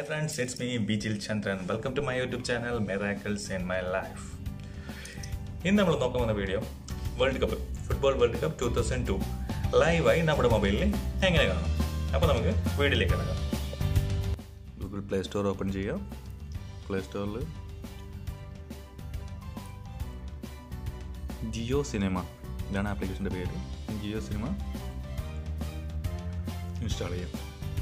Hi friends, it's me Bijil Chandran. Welcome to my YouTube channel Miracles in My Life. ഇന്ന് നമ്മൾ നോക്കാൻ പോകുന്ന video world cup football world cup two thousand two ലൈവായി നമ്മുടെ മൊബൈലിൽ എങ്ങനെ കാണാം അപ്പോൾ നമുക്ക് വീഡിയോയിലേക്ക് കിടക്കാം ഗൂഗിൾ പ്ലേ സ്റ്റോർ ഓപ്പൺ ചെയ്യാം പ്ലേ സ്റ്റോറിൽ ജിയോ സിനിമ ഇതാണ് ആപ്ലിക്കേഷൻ്റെ പേര് ജിയോ സിനിമ ഇൻസ്റ്റാൾ ചെയ്യാം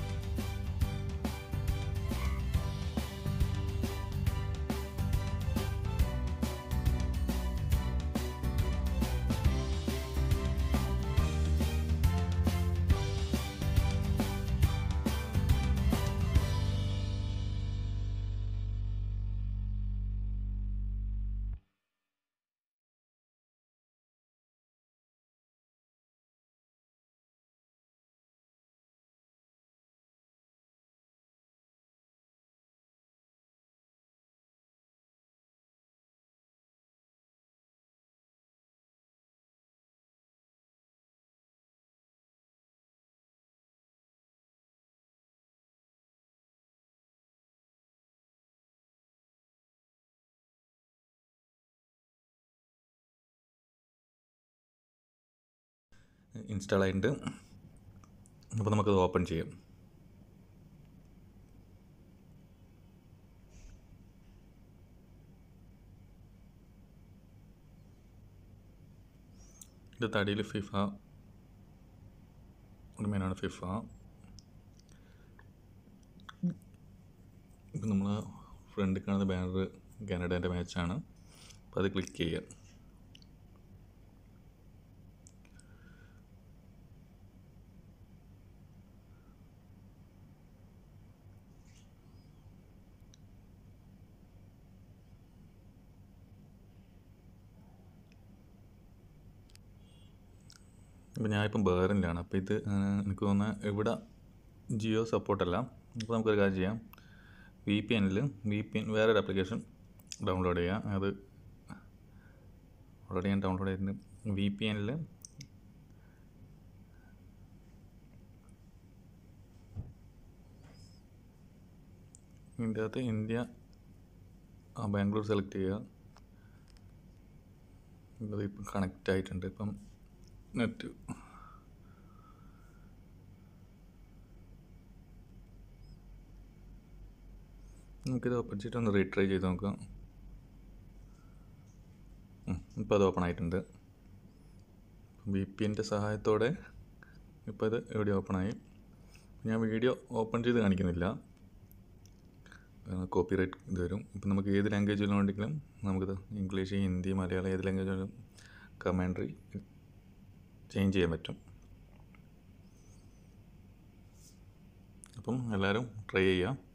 ഇൻസ്റ്റാൾ ആയിട്ടുണ്ട് അപ്പോൾ നമുക്കത് ഓപ്പൺ ചെയ്യാം ഇത് തടിയിൽ ഫിഫ ഒരു മെയിനാണ് ഫിഫ ഇപ്പം നമ്മൾ ഫ്രണ്ടിൽ കാണുന്ന ബാനർ കാനഡേൻ്റെ മാച്ചാണ് അപ്പോൾ അത് ക്ലിക്ക് ചെയ്യുക അപ്പോൾ ഞാനിപ്പം ബേറിലാണ് അപ്പോൾ ഇത് ആ, എനിക്ക് തോന്നുന്നത് ഇവിടെ ജിയോ സപ്പോർട്ടല്ല അപ്പോൾ നമുക്കൊരു കാര്യം ചെയ്യാം വി പി എനിൽ വി പി എൻ വേറൊരു ആപ്ലിക്കേഷൻ ഡൗൺലോഡ് ചെയ്യാം അത് ഓൾറെഡി ഞാൻ ഡൗൺലോഡ് ചെയ്തിട്ടുണ്ട് വി പി എനിൽ ഇതിൻ്റെ അകത്ത് ഇന്ത്യ ആ ബാംഗ്ലൂർ സെലക്ട് ചെയ്യുക ഇത് ഇപ്പം കണക്റ്റ് ആയിട്ടുണ്ട് ഇപ്പം നെറ്റ് നമുക്കിത് ഓപ്പൺ ചെയ്തിട്ട് ഒന്ന് റീട്രൈ ചെയ്ത് നോക്കാം ഇപ്പോൾ അത് ഓപ്പൺ ആയിട്ടുണ്ട് വി പി എൻ്റെ സഹായത്തോടെ ഇപ്പോൾ ഇത് എവിടെ ഓപ്പണായി ഞാൻ വീഡിയോ ഓപ്പൺ ചെയ്ത് കാണിക്കുന്നില്ല കോപ്പി റൈറ്റ് ഇത് വരും ഇപ്പം നമുക്ക് ഏത് ലാംഗ്വേജിലും ഉണ്ടെങ്കിലും നമുക്കിത് ഇംഗ്ലീഷ് ഹിന്ദി മലയാളം ഏത് ലാംഗ്വേജിലും കമാൻഡറി ചേഞ്ച് ചെയ്യാൻ പറ്റും അപ്പം എല്ലാവരും ട്രൈ ചെയ്യുക